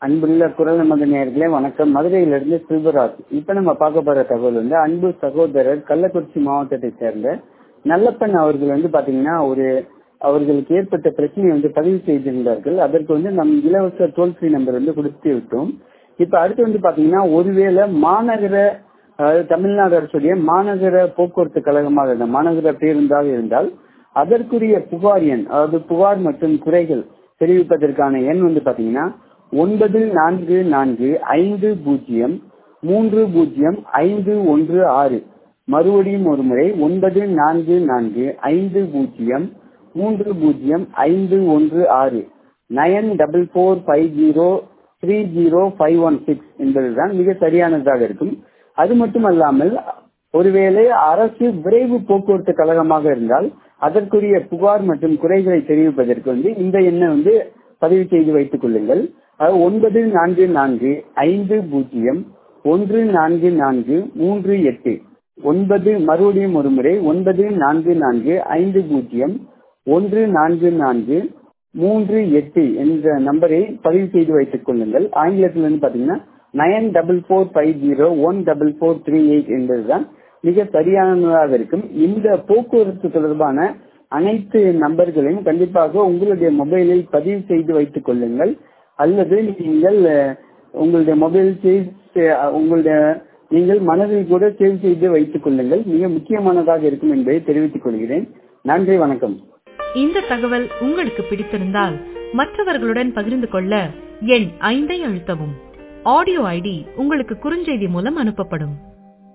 அன்புள்ள குரல் நமது நேர்களே வணக்கம் மதுரையிலிருந்து சிவராஜ் இப்ப நம்ம பார்க்க போற தகவல் வந்து அன்பு சகோதரர் கள்ளக்குறிச்சி மாவட்டத்தை சேர்ந்த நல்லப்பன் அவர்கள் வந்து பாத்தீங்கன்னா ஒரு அவர்களுக்கு ஏற்பட்ட பிரச்சனையை வந்து பதிவு செய்திருந்தார்கள் அதற்கு வந்து நம் இலவச டோல் ஃப்ரீ நம்பர் வந்து கொடுத்து விட்டோம் இப்ப அடுத்து வந்து பாத்தீங்கன்னா ஒருவேளை மாநகர அதாவது தமிழ்நாடு அரசுடைய மாநகர போக்குவரத்து கழகமாக இருந்தால் மாநகர பேருந்தாக இருந்தால் அதற்குரிய புகார் எண் அதாவது புகார் மற்றும் குறைகள் தெரிவிப்பதற்கான எண் வந்து பாத்தீங்கன்னா ஒன்பது நான்கு நான்கு ஐந்து பூஜ்ஜியம் மூன்று பூஜ்ஜியம் ஐந்து ஒன்று ஆறு மறுபடியும் ஒரு முறை ஒன்பது நான்கு நான்கு ஐந்து பூஜ்ஜியம் மூன்று பூஜ்ஜியம் ஐந்து ஒன்று ஆறு nine double four five zero three zero five one six என்பதுதான் மிக சரியானதாக இருக்கும் அது மட்டுமல்லாமல் ஒருவேளை அரசு விரைவு போக்குவரத்து கழகமாக இருந்தால் அதற்குரிய புகார் மற்றும் குறைகளை தெரிவிப்பதற்கு வந்து இந்த எண்ணை வந்து பதிவு செய்து வைத்துக் கொள்ளுங்கள் அது ஒன்பது நான்கு நான்கு ஐந்து பூஜ்ஜியம் ஒன்று நான்கு நான்கு மூன்று எட்டு ஒன்பது மறுபடியும் ஒரு முறை ஒன்பது நான்கு நான்கு ஐந்து பூஜ்ஜியம் ஒன்று நான்கு நான்கு மூன்று எட்டு என்ற நம்பரை பதிவு செய்து வைத்துக் கொள்ளுங்கள் ஆங்கிலத்தில் வந்து பாத்தீங்கன்னா nine double four five zero one double four three eight என்பதுதான் மிக சரியானதாக இருக்கும் இந்த போக்குவரத்து தொடர்பான அனைத்து நம்பர்களையும் கண்டிப்பாக உங்களுடைய மொபைலில் பதிவு செய்து வைத்துக் கொள்ளுங்கள் அல்லது நீங்கள் உங்களுடைய மொபைல் சேவ் உங்களுடைய நீங்கள் மனதில் கூட சேவ் செய்து வைத்துக் கொள்ளுங்கள் மிக முக்கியமானதாக இருக்கும் என்பதை தெரிவித்துக் கொள்கிறேன் நன்றி வணக்கம் இந்த தகவல் உங்களுக்கு பிடித்திருந்தால் மற்றவர்களுடன் பகிர்ந்து கொள்ள எண் ஐந்தை அழுத்தவும் ஆடியோ ஐடி உங்களுக்கு குறுஞ்செய்தி மூலம் அனுப்பப்படும்